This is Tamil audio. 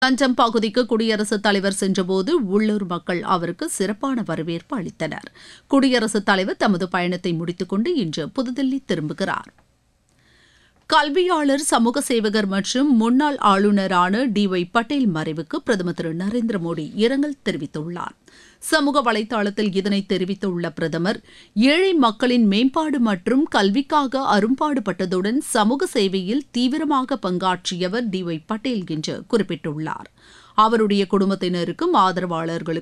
தஞ்சம் பகுதிக்கு குடியரசுத் தலைவர் சென்றபோது உள்ளூர் மக்கள் அவருக்கு சிறப்பான வரவேற்பு அளித்தனர் குடியரசுத் தலைவர் தமது பயணத்தை முடித்துக்கொண்டு இன்று புதுதில்லி திரும்புகிறார் கல்வியாளர் சமூக சேவகர் மற்றும் முன்னாள் ஆளுநரான டி ஒய் பட்டேல் மறைவுக்கு பிரதமர் திரு நரேந்திர மோடி இரங்கல் தெரிவித்துள்ளார் சமூக வலைதளத்தில் இதனை தெரிவித்துள்ள பிரதமர் ஏழை மக்களின் மேம்பாடு மற்றும் கல்விக்காக அரும்பாடுபட்டதுடன் சமூக சேவையில் தீவிரமாக பங்காற்றியவர் டி ஒய் பட்டேல் என்று குறிப்பிட்டுள்ளார் அவருடைய குடும்பத்தினருக்கும் ஆதரவாளர்களுக்கும்